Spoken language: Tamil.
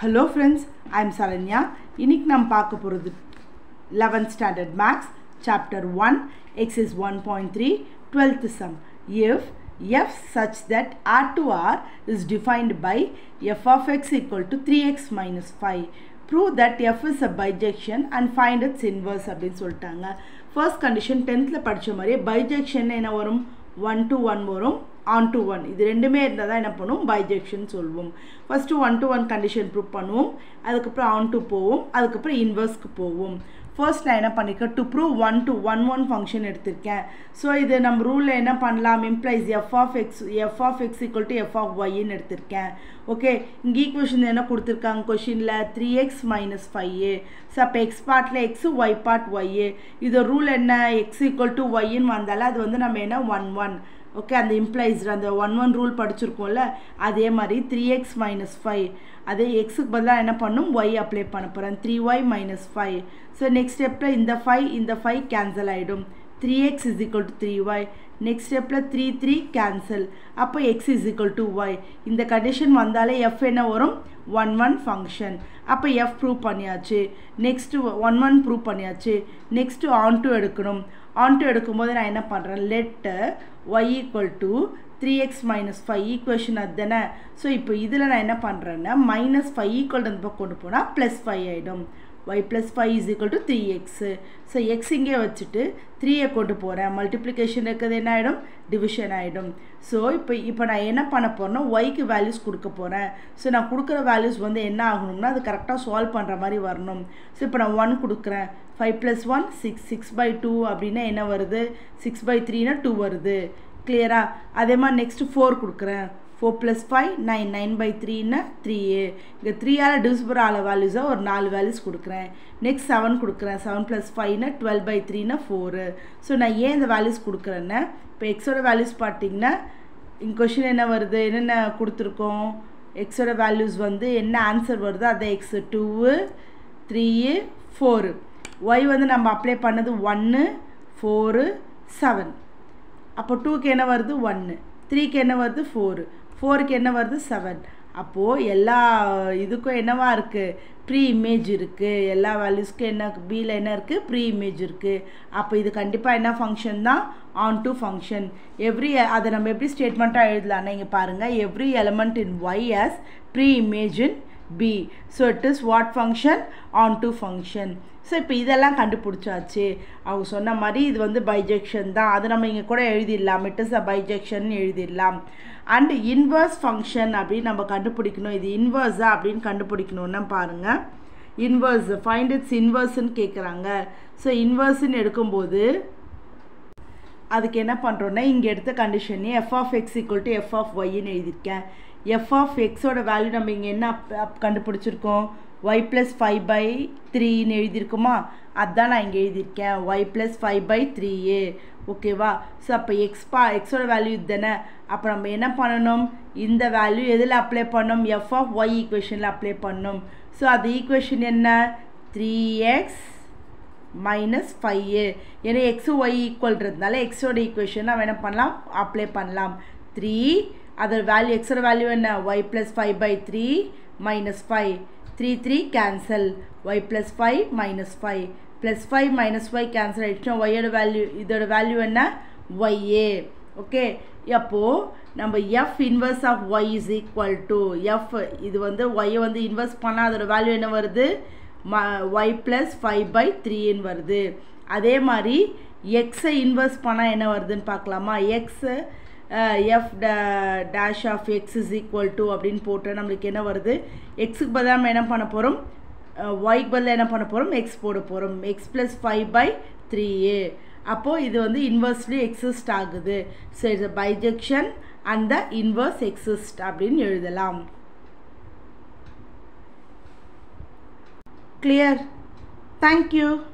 ஹலோ ஃப்ரெண்ட்ஸ் ஐம் சரண்யா இன்னைக்கு நம்ம பார்க்க போகிறது eleventh standard maths chapter one exercise one point three twelfth sum if f such that R to R is defined by f of x equal to three x minus five prove that f is a bijection and find its inverse அப்படின்னு சொல்லிட்டாங்க ஃபர்ஸ்ட் கண்டிஷன் டென்த்தில் படித்த மாதிரியே பைஜெக்ஷன் என்ன வரும் ஒன் டு ஒன் வரும் ஆன் டு ஒன் இது ரெண்டுமே இருந்தால் தான் என்ன பண்ணுவோம் பைஜெக்ஷன் சொல்லுவோம் first one to one condition prove பண்ணுவோம் அதுக்கப்புறம் ஆன் டு போவோம் அதுக்கப்புறம் இன்வர்ஸ்க்கு போவோம் ஃபர்ஸ்ட் நான் என்ன பண்ணியிருக்கேன் to prove one to one one function எடுத்திருக்கேன் ஸோ இது நம்ம ரூலில் என்ன பண்ணலாம் implies f of x f of x equal to f of ஒய்ன்னு எடுத்திருக்கேன் ஓகே இங்கே ஈக்குவேஷன் என்ன கொடுத்துருக்காங்க கொஷினில் three x minus five so அப்போ எக்ஸ் பார்ட்டில் எக்ஸு ஒய் பார்ட் ஒய்யு இது ரூல் என்ன எக்ஸ் ஈக்குவல் டு ஒய்ன்னு வந்தாலும் அது வந்து நம்ம என்ன ஒன் ஒன் ஓகே அந்த இம்ப்ளைஸ்டு அந்த ஒன் ஒன் ரூல் படிச்சிருக்கோம்ல அதே மாதிரி த்ரீ எக்ஸ் மைனஸ் ஃபைவ் அதே எக்ஸுக்கு பதிலாக என்ன பண்ணும் ஒய் அப்ளை பண்ண போகிறேன் three y minus five so next ஸ்டெப்பில் இந்த ஃபைவ் இந்த ஃபைவ் கேன்சல் ஆகிடும் three x is equal to three y next ஸ்டெப்பில் த்ரீ த்ரீ கேன்சல் அப்போ x is equal to y இந்த கண்டிஷன் வந்தாலே எஃப் என்ன வரும் ஒன் ஒன் ஃபங்க்ஷன் அப்போ எஃப் ப்ரூவ் பண்ணியாச்சு நெக்ஸ்ட்டு ஒன் ஒன் ப்ரூவ் பண்ணியாச்சு நெக்ஸ்ட்டு ஆன் டூ எடுக்கணும் ஆன் டூ எடுக்கும்போது நான் என்ன பண்ணுறேன் let y equal to three x minus five equation அது தானே ஸோ இப்போ இதில் நான் என்ன பண்ணுறேன்னா மைனஸ் ஃபைவ் ஈக்குவல் அந்த பக்கம் கொண்டு போனால் ப்ளஸ் ஃபைவ் ஆகிடும் y plus 5 is equal to 3x so x இங்கே வச்சுட்டு த்ரீயை கொண்டு போகிறேன் மல்டிப்ளிகேஷன் இருக்கிறது என்ன ஆகிடும் டிவிஷன் ஆகிடும் ஸோ இப்போ இப்போ நான் என்ன பண்ண போகிறேன்னா ஒய்க்கு வேல்யூஸ் கொடுக்க போகிறேன் ஸோ நான் கொடுக்குற வேல்யூஸ் வந்து என்ன ஆகணும்னா அது கரெக்டாக சால்வ் பண்ணுற மாதிரி வரணும் ஸோ இப்போ நான் ஒன் கொடுக்குறேன் five plus one six six by two அப்படின்னா என்ன வருது சிக்ஸ் பை த்ரீனா டூ வருது கிளியரா அதே மாதிரி நெக்ஸ்ட்டு ஃபோர் கொடுக்குறேன் four plus five nine nine by த்ரீன்னா த்ரீ இங்கே த்ரீயால் டிவிசிபிள் ஆல வேல்யூஸாக ஒரு நாலு வேல்யூஸ் கொடுக்குறேன் நெக்ஸ்ட் செவன் கொடுக்குறேன் செவன் ப்ளஸ் ஃபைவ்னா டுவெல் பை த்ரீனா ஃபோரு ஸோ நான் ஏன் இந்த வேல்யூஸ் கொடுக்குறேன்னா இப்போ எக்ஸோட வேல்யூஸ் பார்த்தீங்கன்னா இங்கே கொஷின் என்ன வருது என்னென்ன கொடுத்துருக்கோம் எக்ஸோட வேல்யூஸ் வந்து என்ன ஆன்சர் வருதோ அதை x two three four y வந்து நம்ம அப்ளை பண்ணது ஒன்று ஃபோரு செவன் அப்போ டூக்கு என்ன வருது ஒன்று த்ரீக்கு என்ன வருது ஃபோரு ஃபோருக்கு என்ன வருது செவன் அப்போது எல்லா இதுக்கும் என்னவா இருக்குது ப்ரீ இமேஜ் இருக்குது எல்லா வேல்யூஸ்க்கும் என்ன பியில் என்ன இருக்குது ப்ரீ இமேஜ் இருக்குது அப்போ இது கண்டிப்பாக என்ன ஃபங்க்ஷன் தான் ஆன் டு ஃபங்க்ஷன் எவ்ரி அதை நம்ம எப்படி ஸ்டேட்மெண்ட்டாக எழுதலாம்னா இங்கே பாருங்கள் every element in y has preimage in B so it is what function onto function so இப்போ இதெல்லாம் கண்டுபிடிச்சாச்சு அவங்க சொன்ன மாதிரி இது வந்து பைஜெக்ஷன் தான் அது நம்ம இங்கே கூட எழுதிடலாம் இட் இஸ் அ பைஜெக்ஷன் எழுதிடலாம் அண்ட் இன்வர்ஸ் ஃபங்க்ஷன் அப்படின்னு நம்ம கண்டுபிடிக்கணும் இது இன்வர்ஸா அப்படின்னு கண்டுபிடிக்கணும்னா பாருங்கள் இன்வர்ஸ் ஃபைண்ட் இட்ஸ் இன்வர்ஸ்ன்னு கேட்குறாங்க ஸோ இன்வர்ஸ்ன்னு எடுக்கும்போது அதுக்கு என்ன பண்ணுறோன்னா இங்கே எடுத்த கண்டிஷனே f of x equal to f of ஒய்ன்னு எழுதியிருக்கேன் எஃப் ஆஃப் எக்ஸோட வேல்யூ நம்ம இங்கே என்ன கண்டுபிடிச்சிருக்கோம் ஒய் ப்ளஸ் ஃபைவ் பை த்ரீன்னு எழுதியிருக்குமா அதுதான் நான் இங்கே எழுதியிருக்கேன் y plus five by three ஏ ஓகேவா ஸோ அப்போ எக்ஸ்பா எக்ஸோட வேல்யூ இது தானே அப்போ நம்ம என்ன பண்ணணும் இந்த வேல்யூ எதில் அப்ளை பண்ணணும் எஃப் ஆஃப் ஒய் ஈக்குவேஷனில் அப்ளை பண்ணணும் ஸோ அது ஈக்குவேஷன் என்ன த்ரீ எக்ஸ் மைனஸ் ஃபைவ் ஏ ஏன்னா எக்ஸு ஒய் ஈக்குவல்ன்றதுனால எக்ஸோட ஈக்குவேஷன் நம்ம என்ன பண்ணலாம் அப்ளை பண்ணலாம் த்ரீ அதோட வேல்யூ எக்ஸோட வேல்யூ என்ன y plus five by three minus five three three cancel y plus five minus five plus five minus five cancel ஆகிடுச்சுன்னா ஒய்யோட வேல்யூ இதோட வேல்யூ என்ன ஒய்ஏ ஓகே அப்போது நம்ம f inverse of y is equal to f இது வந்து ஒய்யை வந்து இன்வெஸ்ட் பண்ணால் அதோட வேல்யூ என்ன வருது ம ஒய் ப்ளஸ் ஃபைவ் பை த்ரீன்னு வருது அதே மாதிரி எக்ஸை இன்வெஸ்ட் பண்ணால் என்ன வருதுன்னு பார்க்கலாமா x f dash of x is equal to அப்படின்னு போட்டு நம்மளுக்கு என்ன வருது எக்ஸுக்கு பதிலாக நம்ம என்ன பண்ண போகிறோம் ஒய்க்கு பதிலாக என்ன பண்ண போகிறோம் எக்ஸ் போட போகிறோம் x plus five by three ஏ அப்போது இது வந்து இன்வெர்ஸ்லி எக்ஸிஸ்ட் ஆகுது so it's bijection and the inverse exist அப்படின்னு எழுதலாம் கிளியர் தேங்க்யூ